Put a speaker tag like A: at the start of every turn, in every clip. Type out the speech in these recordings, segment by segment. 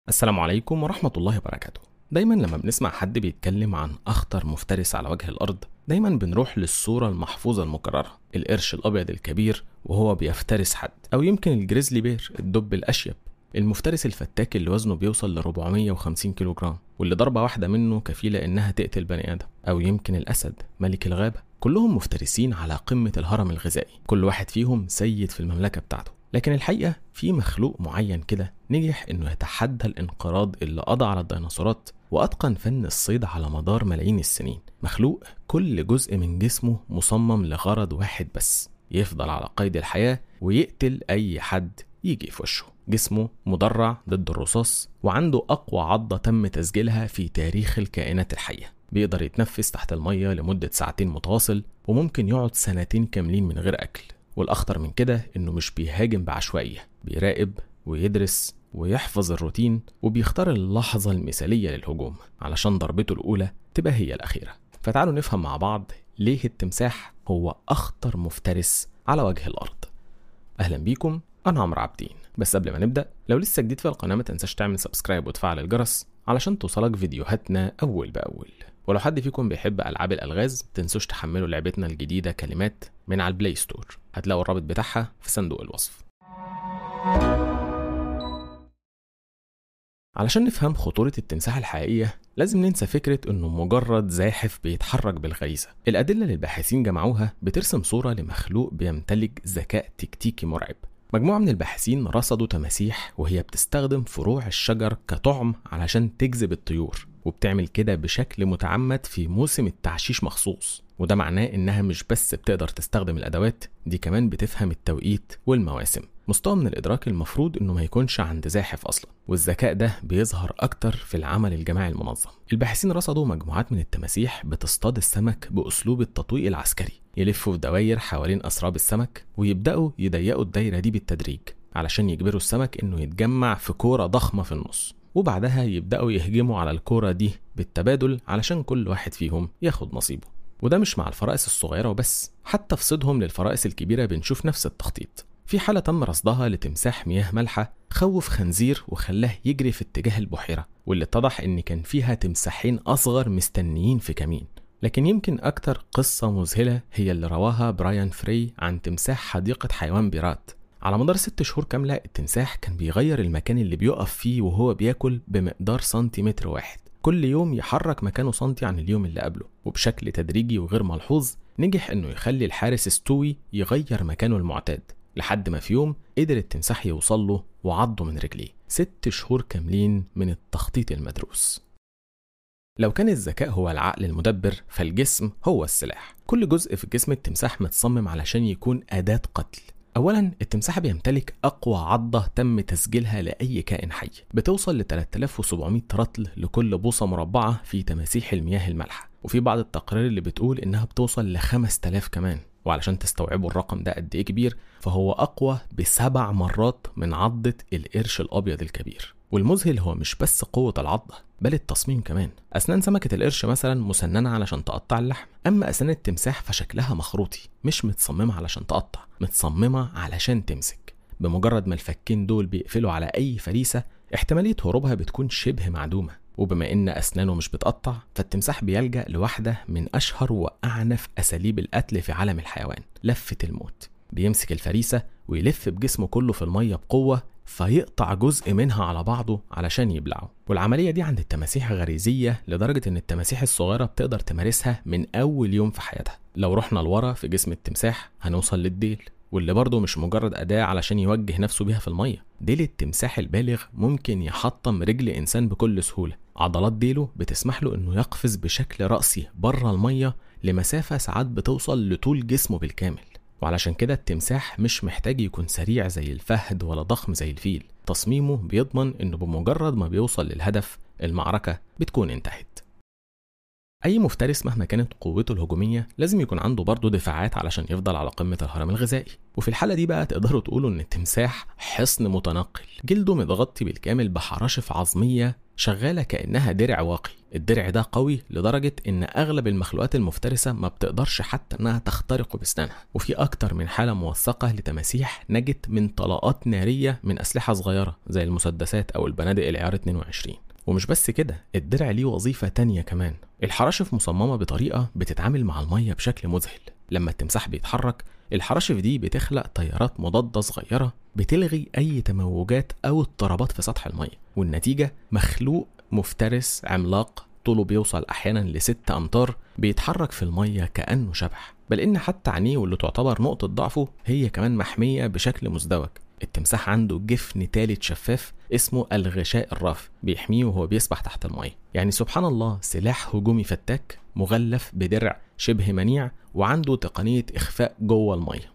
A: السلام عليكم ورحمة الله وبركاته دايما لما بنسمع حد بيتكلم عن أخطر مفترس على وجه الأرض دايما بنروح للصورة المحفوظة المكررة القرش الأبيض الكبير وهو بيفترس حد أو يمكن الجريزلي بير الدب الأشيب المفترس الفتاك اللي وزنه بيوصل ل 450 كيلو جرام واللي ضربة واحدة منه كفيلة إنها تقتل بني آدم أو يمكن الأسد ملك الغابة كلهم مفترسين على قمة الهرم الغذائي كل واحد فيهم سيد في المملكة بتاعته لكن الحقيقة في مخلوق معين كده نجح إنه يتحدى الانقراض اللي قضى على الديناصورات وأتقن فن الصيد على مدار ملايين السنين مخلوق كل جزء من جسمه مصمم لغرض واحد بس يفضل على قيد الحياة ويقتل أي حد يجي في وشه جسمه مدرع ضد الرصاص وعنده أقوى عضة تم تسجيلها في تاريخ الكائنات الحية بيقدر يتنفس تحت المية لمدة ساعتين متواصل وممكن يقعد سنتين كاملين من غير أكل والأخطر من كده إنه مش بيهاجم بعشوائية بيراقب ويدرس ويحفظ الروتين وبيختار اللحظة المثالية للهجوم علشان ضربته الأولى تبقى هي الأخيرة فتعالوا نفهم مع بعض ليه التمساح هو أخطر مفترس على وجه الأرض أهلا بيكم أنا عمرو عابدين بس قبل ما نبدأ لو لسه جديد في القناة ما تنساش تعمل سبسكرايب وتفعل الجرس علشان توصلك فيديوهاتنا أول بأول ولو حد فيكم بيحب ألعاب الألغاز تنسوش تحملوا لعبتنا الجديدة كلمات من على البلاي ستور هتلاقوا الرابط بتاعها في صندوق الوصف علشان نفهم خطورة التمساح الحقيقية لازم ننسى فكرة إنه مجرد زاحف بيتحرك بالغريزة الأدلة اللي الباحثين جمعوها بترسم صورة لمخلوق بيمتلك ذكاء تكتيكي مرعب مجموعة من الباحثين رصدوا تماسيح وهي بتستخدم فروع الشجر كطعم علشان تجذب الطيور وبتعمل كده بشكل متعمد في موسم التعشيش مخصوص وده معناه انها مش بس بتقدر تستخدم الادوات دي كمان بتفهم التوقيت والمواسم مستوى من الادراك المفروض انه ما يكونش عند زاحف اصلا والذكاء ده بيظهر اكتر في العمل الجماعي المنظم الباحثين رصدوا مجموعات من التماسيح بتصطاد السمك باسلوب التطويق العسكري يلفوا في دواير حوالين اسراب السمك ويبداوا يضيقوا الدايره دي بالتدريج علشان يجبروا السمك انه يتجمع في كوره ضخمه في النص وبعدها يبداوا يهجموا على الكوره دي بالتبادل علشان كل واحد فيهم ياخد نصيبه وده مش مع الفرائس الصغيرة وبس حتى في صيدهم للفرائس الكبيرة بنشوف نفس التخطيط في حالة تم رصدها لتمساح مياه مالحة خوف خنزير وخلاه يجري في اتجاه البحيرة واللي اتضح ان كان فيها تمساحين اصغر مستنيين في كمين لكن يمكن أكتر قصة مذهلة هي اللي رواها برايان فري عن تمساح حديقة حيوان بيرات على مدار ست شهور كاملة التمساح كان بيغير المكان اللي بيقف فيه وهو بياكل بمقدار سنتيمتر واحد كل يوم يحرك مكانه سنتي عن اليوم اللي قبله وبشكل تدريجي وغير ملحوظ نجح انه يخلي الحارس ستوي يغير مكانه المعتاد لحد ما في يوم قدر التمساح يوصل له وعضه من رجليه ست شهور كاملين من التخطيط المدروس لو كان الذكاء هو العقل المدبر فالجسم هو السلاح كل جزء في جسم التمساح متصمم علشان يكون أداة قتل اولا التمساح بيمتلك اقوى عضه تم تسجيلها لاي كائن حي بتوصل ل 3700 رطل لكل بوصه مربعه في تماسيح المياه المالحه وفي بعض التقارير اللي بتقول انها بتوصل ل 5000 كمان وعلشان تستوعبوا الرقم ده قد ايه كبير فهو اقوى بسبع مرات من عضه القرش الابيض الكبير والمذهل هو مش بس قوة العضة بل التصميم كمان أسنان سمكة القرش مثلا مسننة علشان تقطع اللحم أما أسنان التمساح فشكلها مخروطي مش متصممة علشان تقطع متصممة علشان تمسك بمجرد ما الفكين دول بيقفلوا على أي فريسة احتمالية هروبها بتكون شبه معدومة وبما إن أسنانه مش بتقطع فالتمساح بيلجأ لواحدة من أشهر وأعنف أساليب القتل في عالم الحيوان لفة الموت بيمسك الفريسة ويلف بجسمه كله في المية بقوة فيقطع جزء منها على بعضه علشان يبلعه والعملية دي عند التماسيح غريزية لدرجة إن التماسيح الصغيرة بتقدر تمارسها من أول يوم في حياتها لو رحنا لورا في جسم التمساح هنوصل للديل واللي برضه مش مجرد أداة علشان يوجه نفسه بيها في المية ديل التمساح البالغ ممكن يحطم رجل إنسان بكل سهولة عضلات ديله بتسمح له إنه يقفز بشكل رأسي بره المية لمسافة ساعات بتوصل لطول جسمه بالكامل وعلشان كده التمساح مش محتاج يكون سريع زي الفهد ولا ضخم زي الفيل تصميمه بيضمن انه بمجرد ما بيوصل للهدف المعركة بتكون انتهت أي مفترس مهما كانت قوته الهجومية لازم يكون عنده برضه دفاعات علشان يفضل على قمة الهرم الغذائي وفي الحالة دي بقى تقدروا تقولوا إن التمساح حصن متنقل جلده متغطي بالكامل بحراشف عظمية شغالة كأنها درع واقي الدرع ده قوي لدرجة إن أغلب المخلوقات المفترسة ما بتقدرش حتى إنها تخترقه بسنانها وفي أكتر من حالة موثقة لتماسيح نجت من طلقات نارية من أسلحة صغيرة زي المسدسات أو البنادق العيار 22 ومش بس كده الدرع ليه وظيفة تانية كمان الحراشف مصممة بطريقة بتتعامل مع المية بشكل مذهل لما التمساح بيتحرك الحراشف دي بتخلق تيارات مضادة صغيرة بتلغي أي تموجات أو اضطرابات في سطح المية والنتيجة مخلوق مفترس عملاق طوله بيوصل أحيانا لست أمتار بيتحرك في المية كأنه شبح بل إن حتى عينيه واللي تعتبر نقطة ضعفه هي كمان محمية بشكل مزدوج التمساح عنده جفن تالت شفاف اسمه الغشاء الرف بيحميه وهو بيسبح تحت المية يعني سبحان الله سلاح هجومي فتاك مغلف بدرع شبه منيع وعنده تقنية إخفاء جوه المية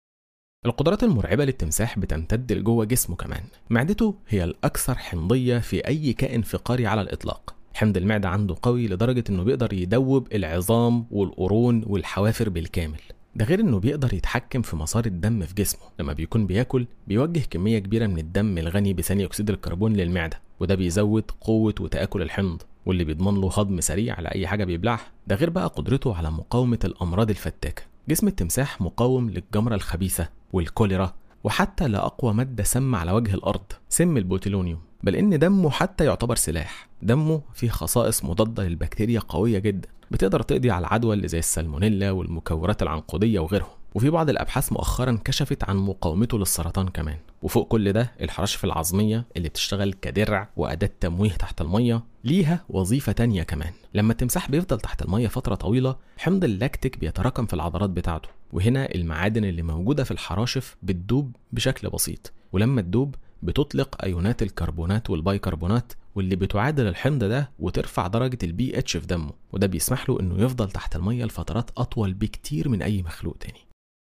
A: القدرات المرعبة للتمساح بتمتد لجوه جسمه كمان معدته هي الأكثر حمضية في أي كائن فقاري على الإطلاق حمض المعدة عنده قوي لدرجة إنه بيقدر يدوب العظام والقرون والحوافر بالكامل ده غير انه بيقدر يتحكم في مسار الدم في جسمه لما بيكون بياكل بيوجه كمية كبيرة من الدم الغني بثاني اكسيد الكربون للمعدة وده بيزود قوة وتآكل الحمض واللي بيضمن له هضم سريع لأي حاجة بيبلعها ده غير بقى قدرته على مقاومة الأمراض الفتاكة جسم التمساح مقاوم للجمرة الخبيثة والكوليرا وحتى لأقوى مادة سم على وجه الأرض سم البوتيلونيوم بل إن دمه حتى يعتبر سلاح دمه فيه خصائص مضادة للبكتيريا قوية جدا بتقدر تقضي على العدوى اللي زي السالمونيلا والمكورات العنقودية وغيرهم وفي بعض الأبحاث مؤخرا كشفت عن مقاومته للسرطان كمان وفوق كل ده الحراشف العظمية اللي بتشتغل كدرع وأداة تمويه تحت المية ليها وظيفة تانية كمان لما التمساح بيفضل تحت المية فترة طويلة حمض اللاكتيك بيتراكم في العضلات بتاعته وهنا المعادن اللي موجودة في الحراشف بتدوب بشكل بسيط ولما تدوب بتطلق ايونات الكربونات والبايكربونات واللي بتعادل الحمض ده وترفع درجة البي اتش في دمه وده بيسمح له انه يفضل تحت المية لفترات اطول بكتير من اي مخلوق تاني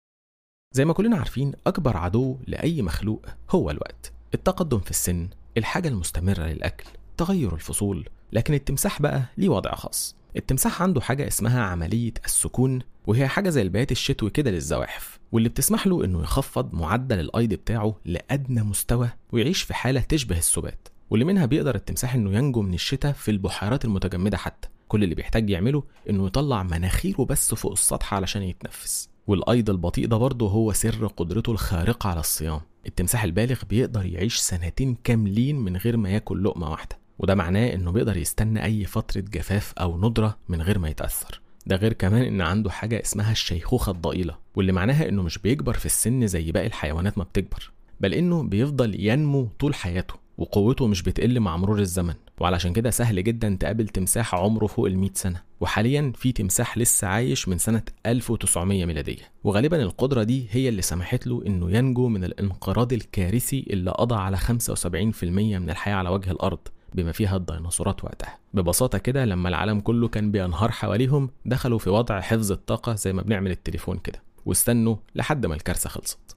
A: زي ما كلنا عارفين اكبر عدو لاي مخلوق هو الوقت التقدم في السن الحاجة المستمرة للاكل تغير الفصول لكن التمساح بقى ليه وضع خاص التمساح عنده حاجة اسمها عملية السكون وهي حاجة زي البيات الشتوي كده للزواحف واللي بتسمح له انه يخفض معدل الايض بتاعه لادنى مستوى ويعيش في حالة تشبه السبات واللي منها بيقدر التمساح انه ينجو من الشتاء في البحيرات المتجمدة حتى كل اللي بيحتاج يعمله انه يطلع مناخيره بس فوق السطح علشان يتنفس والايض البطيء ده برضه هو سر قدرته الخارقة على الصيام التمساح البالغ بيقدر يعيش سنتين كاملين من غير ما ياكل لقمة واحدة وده معناه انه بيقدر يستنى اي فترة جفاف او ندرة من غير ما يتأثر ده غير كمان ان عنده حاجة اسمها الشيخوخة الضئيلة واللي معناها انه مش بيكبر في السن زي باقي الحيوانات ما بتكبر بل انه بيفضل ينمو طول حياته وقوته مش بتقل مع مرور الزمن وعلشان كده سهل جدا تقابل تمساح عمره فوق ال سنة وحاليا في تمساح لسه عايش من سنة 1900 ميلادية وغالبا القدرة دي هي اللي سمحت له انه ينجو من الانقراض الكارثي اللي قضى على 75% من الحياة على وجه الارض بما فيها الديناصورات وقتها ببساطة كده لما العالم كله كان بينهار حواليهم دخلوا في وضع حفظ الطاقة زي ما بنعمل التليفون كده واستنوا لحد ما الكارثة خلصت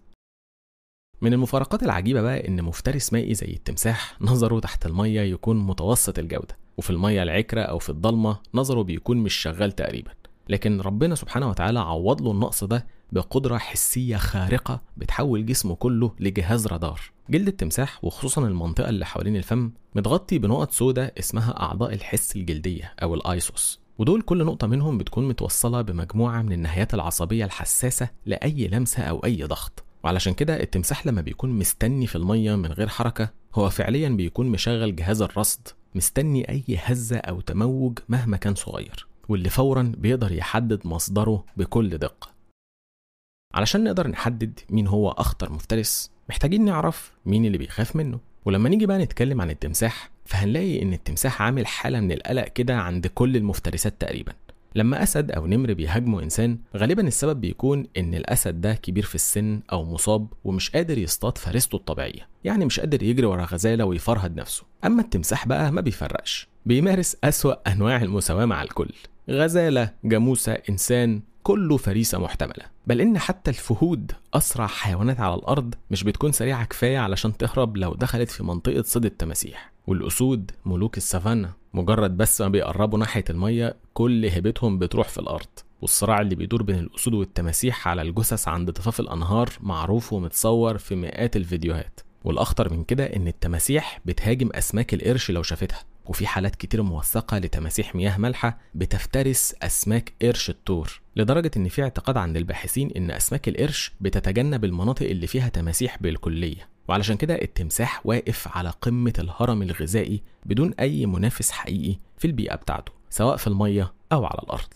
A: من المفارقات العجيبة بقى إن مفترس مائي زي التمساح نظره تحت المية يكون متوسط الجودة وفي المية العكرة أو في الضلمة نظره بيكون مش شغال تقريبا لكن ربنا سبحانه وتعالى عوض له النقص ده بقدرة حسية خارقة بتحول جسمه كله لجهاز رادار جلد التمساح وخصوصا المنطقة اللي حوالين الفم متغطي بنقط سوداء اسمها أعضاء الحس الجلدية أو الآيسوس ودول كل نقطة منهم بتكون متوصلة بمجموعة من النهايات العصبية الحساسة لأي لمسة أو أي ضغط وعلشان كده التمساح لما بيكون مستني في المية من غير حركة هو فعليا بيكون مشغل جهاز الرصد مستني أي هزة أو تموج مهما كان صغير واللي فورا بيقدر يحدد مصدره بكل دقة علشان نقدر نحدد مين هو أخطر مفترس محتاجين نعرف مين اللي بيخاف منه ولما نيجي بقى نتكلم عن التمساح فهنلاقي إن التمساح عامل حالة من القلق كده عند كل المفترسات تقريبا لما أسد أو نمر بيهاجموا إنسان غالبا السبب بيكون إن الأسد ده كبير في السن أو مصاب ومش قادر يصطاد فريسته الطبيعية يعني مش قادر يجري ورا غزالة ويفرهد نفسه أما التمساح بقى ما بيفرقش بيمارس أسوأ أنواع المساواة مع الكل غزالة جاموسة إنسان كله فريسة محتملة بل إن حتى الفهود أسرع حيوانات على الأرض مش بتكون سريعة كفاية علشان تهرب لو دخلت في منطقة صيد التماسيح والأسود ملوك السافانا مجرد بس ما بيقربوا ناحية المية كل هيبتهم بتروح في الأرض والصراع اللي بيدور بين الأسود والتماسيح على الجثث عند ضفاف الأنهار معروف ومتصور في مئات الفيديوهات والأخطر من كده إن التماسيح بتهاجم أسماك القرش لو شافتها وفي حالات كتير موثقة لتماسيح مياه مالحة بتفترس أسماك قرش التور لدرجة إن في اعتقاد عند الباحثين إن أسماك القرش بتتجنب المناطق اللي فيها تماسيح بالكلية وعلشان كده التمساح واقف على قمة الهرم الغذائي بدون أي منافس حقيقي في البيئة بتاعته سواء في المية أو على الأرض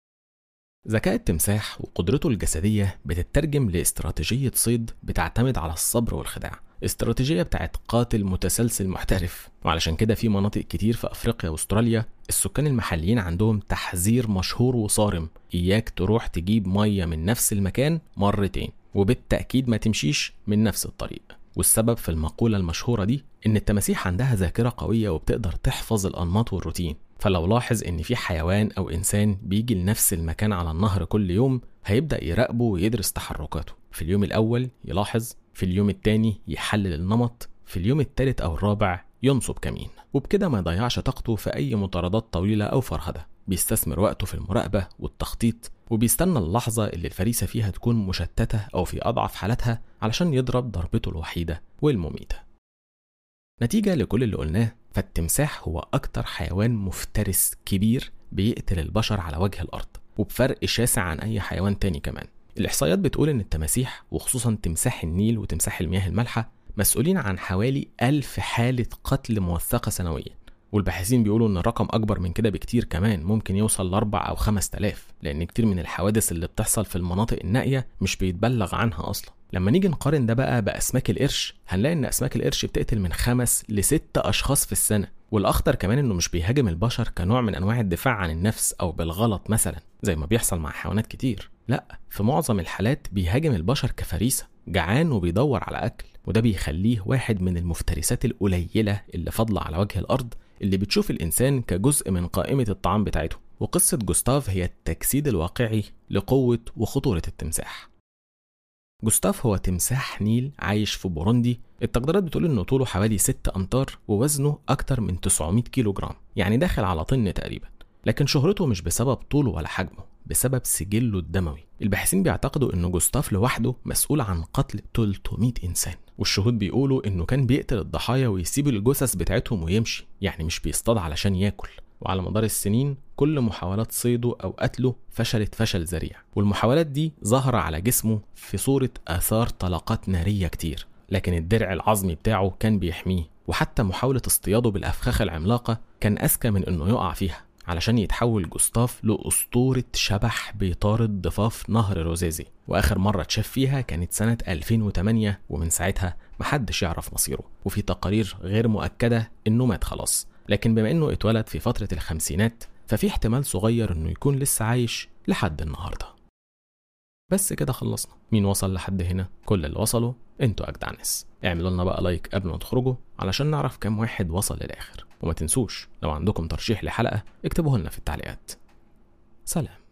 A: ذكاء التمساح وقدرته الجسدية بتترجم لاستراتيجية صيد بتعتمد على الصبر والخداع استراتيجية بتاعت قاتل متسلسل محترف وعلشان كده في مناطق كتير في أفريقيا واستراليا السكان المحليين عندهم تحذير مشهور وصارم إياك تروح تجيب مية من نفس المكان مرتين وبالتأكيد ما تمشيش من نفس الطريق والسبب في المقولة المشهورة دي إن التماسيح عندها ذاكرة قوية وبتقدر تحفظ الأنماط والروتين فلو لاحظ إن في حيوان أو إنسان بيجي لنفس المكان على النهر كل يوم هيبدأ يراقبه ويدرس تحركاته في اليوم الأول يلاحظ في اليوم التاني يحلل النمط في اليوم التالت أو الرابع ينصب كمين وبكده ما يضيعش طاقته في أي مطاردات طويلة أو فرهدة بيستثمر وقته في المراقبة والتخطيط وبيستنى اللحظة اللي الفريسة فيها تكون مشتتة أو في أضعف حالاتها علشان يضرب ضربته الوحيدة والمميتة نتيجة لكل اللي قلناه فالتمساح هو أكتر حيوان مفترس كبير بيقتل البشر على وجه الأرض وبفرق شاسع عن أي حيوان تاني كمان الإحصائيات بتقول إن التماسيح وخصوصا تمساح النيل وتمساح المياه المالحة مسؤولين عن حوالي ألف حالة قتل موثقة سنويا والباحثين بيقولوا ان الرقم اكبر من كده بكتير كمان ممكن يوصل لاربع او خمس تلاف لان كتير من الحوادث اللي بتحصل في المناطق النائية مش بيتبلغ عنها اصلا لما نيجي نقارن ده بقى باسماك القرش هنلاقي ان اسماك القرش بتقتل من خمس لست اشخاص في السنة والاخطر كمان انه مش بيهاجم البشر كنوع من انواع الدفاع عن النفس او بالغلط مثلا زي ما بيحصل مع حيوانات كتير لا في معظم الحالات بيهاجم البشر كفريسة جعان وبيدور على اكل وده بيخليه واحد من المفترسات القليلة اللي فاضلة على وجه الارض اللي بتشوف الإنسان كجزء من قائمة الطعام بتاعته وقصة جوستاف هي التجسيد الواقعي لقوة وخطورة التمساح جوستاف هو تمساح نيل عايش في بوروندي التقديرات بتقول انه طوله حوالي 6 امتار ووزنه اكتر من 900 كيلو جرام يعني داخل على طن تقريبا لكن شهرته مش بسبب طوله ولا حجمه بسبب سجله الدموي الباحثين بيعتقدوا ان جوستاف لوحده مسؤول عن قتل 300 انسان والشهود بيقولوا انه كان بيقتل الضحايا ويسيب الجثث بتاعتهم ويمشي يعني مش بيصطاد علشان ياكل وعلى مدار السنين كل محاولات صيده او قتله فشلت فشل ذريع والمحاولات دي ظاهرة على جسمه في صورة آثار طلقات نارية كتير لكن الدرع العظمي بتاعه كان بيحميه وحتى محاولة اصطياده بالأفخاخ العملاقة كان أذكى من إنه يقع فيها علشان يتحول جوستاف لأسطورة شبح بيطارد ضفاف نهر روزيزي وآخر مرة اتشاف فيها كانت سنة 2008 ومن ساعتها محدش يعرف مصيره وفي تقارير غير مؤكدة إنه مات خلاص لكن بما إنه اتولد في فترة الخمسينات ففي احتمال صغير إنه يكون لسه عايش لحد النهاردة بس كده خلصنا مين وصل لحد هنا كل اللي وصلوا انتوا اجدع ناس اعملوا لنا بقى لايك قبل ما تخرجوا علشان نعرف كام واحد وصل للاخر وما تنسوش لو عندكم ترشيح لحلقة اكتبوه لنا في التعليقات سلام